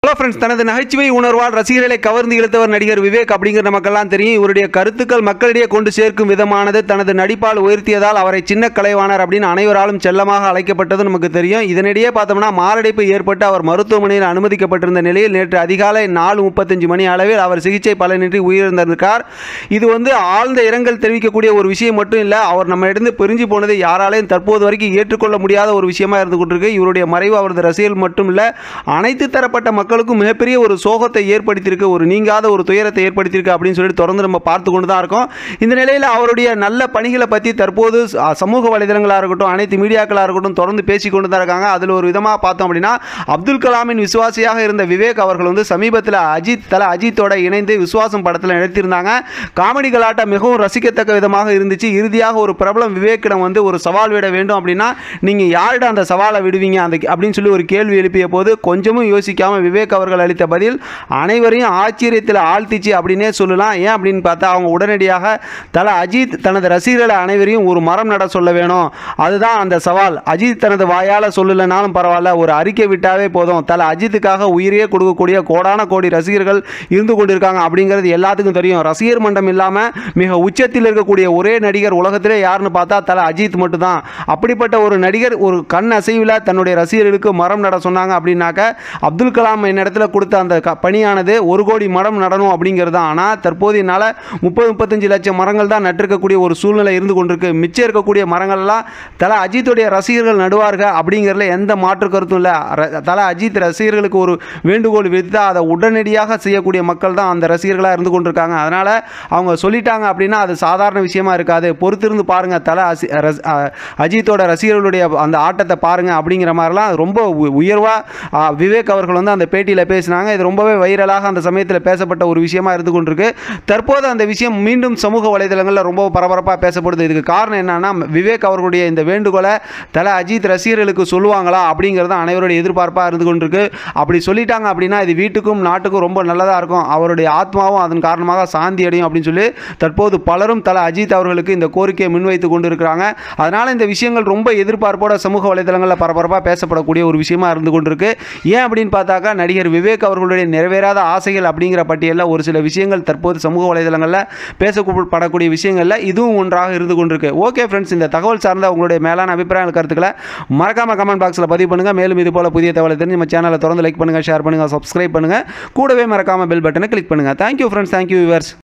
hello friends தனது நகைச்சுவை உணர்வால் ரசிகர்களை கவர்ந்து இழுத்தவர் நடிகர் விவேக் அப்படிங்கிற நமக்கெல்லாம் தெரியும் இவருடைய கருத்துக்கள் மக்களிடையே கொண்டு சேர்க்கும் விதமானது தனது நடிப்பால் உயர்த்தியதால் அவரை சின்ன கலைவாணர் அப்படின்னு அனைவராலும் செல்லமாக அழைக்கப்பட்டது நமக்கு தெரியும் இதனிடையே பார்த்தோம்னா மாரடைப்பு ஏற்பட்டு அவர் மருத்துவமனையில் அனுமதிக்கப்பட்டிருந்த நிலையில் நேற்று அதிகாலை நாலு முப்பத்தஞ்சு மணி அளவில் அவர் சிகிச்சை பலனின்றி உயிரிழந்திருக்கார் இது வந்து ஆழ்ந்த இரங்கல் தெரிவிக்கக்கூடிய ஒரு விஷயம் மட்டும் இல்லை அவர் நம்ம இடந்து பிரிஞ்சு போனது யாராலையும் தற்போது வரைக்கும் ஏற்றுக்கொள்ள முடியாத ஒரு விஷயமா இருந்து கொண்டிருக்கு இவருடைய மறைவு அவரது ரசிகர்கள் மட்டும் இல்லை அனைத்து தரப்பட்ட மக்களுக்கும் மிகப்பெரிய ஒரு சோகத்தை ஏற்படுத்தியிருக்கு ஒரு நீங்காத ஒரு துயரத்தை ஏற்படுத்தியிருக்கு அப்படின்னு சொல்லிட்டு தொடர்ந்து நம்ம பார்த்து கொண்டு தான் இருக்கோம் இந்த நிலையில் அவருடைய நல்ல பணிகளை பற்றி தற்போது அ, சமூக வலைதளங்களாக இருக்கட்டும் அனைத்து மீடியாக்களாக இருக்கட்டும் தொடர்ந்து பேசி கொண்டு தான் இருக்காங்க அதில் ஒரு விதமாக பார்த்தோம் அப்படின்னா அப்துல் கலாமின் விசுவாசியாக இருந்த விவேக் அவர்கள் வந்து சமீபத்தில் அஜித் தல அஜித்தோட இணைந்து விசுவாசம் படத்தில் நடித்திருந்தாங்க காமெடி கலாட்டம் மிகவும் ரசிக்கத்தக்க விதமாக இருந்துச்சு இறுதியாக ஒரு பிரபலம் விவேக்கிடம் வந்து ஒரு சவால் விட வேண்டும் அப்படின்னா நீங்கள் யார்கிட்ட அந்த சவாலை விடுவீங்க அந்த அப்படின்னு சொல்லி ஒரு கேள்வி எழுப்பிய போது கொஞ்சமும் யோசிக்காமல் விவேக் அவர்கள் அளித்த பதில் அனைவரையும் ஆச்சரியத்தில் ஆழ்த்திச்சு அப்படின்னே சொல்லலாம் ஏன் அப்படின்னு பார்த்தா அவங்க உடனடியாக தல அஜித் தனது ரசிகர்களை அனைவரையும் ஒரு மரம் நட சொல்ல வேணும் அதுதான் அந்த சவால் அஜித் தனது வாயால் சொல்லலைனாலும் பரவாயில்ல ஒரு அறிக்கை விட்டாவே போதும் தல அஜித்துக்காக உயிரையே கொடுக்கக்கூடிய கோடான கோடி ரசிகர்கள் இருந்து கொண்டிருக்காங்க அப்படிங்கிறது எல்லாத்துக்கும் தெரியும் ரசிகர் மன்றம் இல்லாமல் மிக உச்சத்தில் இருக்கக்கூடிய ஒரே நடிகர் உலகத்திலே யாருன்னு பார்த்தா தல அஜித் மட்டும்தான் அப்படிப்பட்ட ஒரு நடிகர் ஒரு கண் அசைவில் தன்னுடைய ரசிகர்களுக்கு மரம் நட சொன்னாங்க அப்படின்னாக்க அப்துல் கலாம் என்னிடத்துல கொடுத்த அந்த க பணியானது ஒரு கோடி மரம் நடணும் அப்படிங்கிறது தான் ஆனால் தற்போது என்னால் முப்பது முப்பத்தஞ்சு லட்சம் மரங்கள் தான் நட்டிருக்கக்கூடிய ஒரு சூழ்நிலை இருந்து கொண்டிருக்கு மிச்சம் இருக்கக்கூடிய மரங்கள்லாம் தல அஜித்துடைய ரசிகர்கள் நடுவார்கள் அப்படிங்கிறதுல எந்த மாற்று கருத்தும் இல்லை ர- தல அஜித் ரசிகர்களுக்கு ஒரு வேண்டுகோள் விடுத்தா அதை உடனடியாக செய்யக்கூடிய மக்கள் தான் அந்த ரசிகர்களாக இருந்து கொண்டிருக்காங்க அதனால் அவங்க சொல்லிட்டாங்க அப்படின்னா அது சாதாரண விஷயமா இருக்காது பொறுத்திருந்து பாருங்கள் தல அசி ரஸ்- அ- அஜித்தோட ரசிகர்களுடைய அந்த ஆட்டத்தை பாருங்க அப்படிங்கிற மாதிரிலாம் ரொம்ப உயர்வாக விவேக் அவர்கள் வந்து அந்த பேட்டியில் பேசினாங்க இது ரொம்பவே வைரலாக அந்த சமயத்தில் பேசப்பட்ட ஒரு விஷயமா இருந்து கொண்டிருக்கு தற்போது அந்த விஷயம் மீண்டும் சமூக வலைதளங்களில் ரொம்ப பரபரப்பாக பேசப்படுது இதுக்கு காரணம் என்னன்னா விவேக் அவர்களுடைய இந்த வேண்டுகோளை தல அஜித் ரசிகர்களுக்கு சொல்லுவாங்களா அப்படிங்கிறது அனைவருடைய எதிர்பார்ப்பாக இருந்து கொண்டிருக்கு அப்படி சொல்லிட்டாங்க அப்படின்னா இது வீட்டுக்கும் நாட்டுக்கும் ரொம்ப நல்லதாக இருக்கும் அவருடைய ஆத்மாவும் அதன் காரணமாக சாந்தி அடையும் அப்படின்னு சொல்லி தற்போது பலரும் தல அஜித் அவர்களுக்கு இந்த கோரிக்கையை முன்வைத்து கொண்டு இருக்கிறாங்க அதனால் இந்த விஷயங்கள் ரொம்ப எதிர்பார்ப்போட சமூக வலைதளங்களில் பரபரப்பாக பேசப்படக்கூடிய ஒரு விஷயமா இருந்து கொண்டிருக்கு ஏன் அப்படின்னு பார்த்தாக்கா நடிகர் விவேக் அவர்களுடைய நிறைவேறாத ஆசைகள் அப்படிங்கிற பட்டியலில் ஒரு சில விஷயங்கள் தற்போது சமூக வலைதளங்களில் பேசப்படக்கூடிய விஷயங்களில் இதுவும் ஒன்றாக இருந்து கொண்டிருக்கு ஓகே ஃப்ரெண்ட்ஸ் இந்த தகவல் சார்ந்த உங்களுடைய மேலான அபிப்பிராய கருத்துக்களை மறக்காம கமெண்ட் பாக்ஸில் பதிவு பண்ணுங்க மேலும் இது போல புதிய தகவலை தெரிஞ்சு நம்ம சேனலை தொடர்ந்து லைக் பண்ணுங்க ஷேர் பண்ணுங்க சப்ஸ்கிரைப் பண்ணுங்க கூடவே மறக்காம பெல் பட்டனை கிளிக் பண்ணுங்க தேங்க்யூ ஃப்ரெண்ட்ஸ் தேங்க்யூ விவர்ஸ்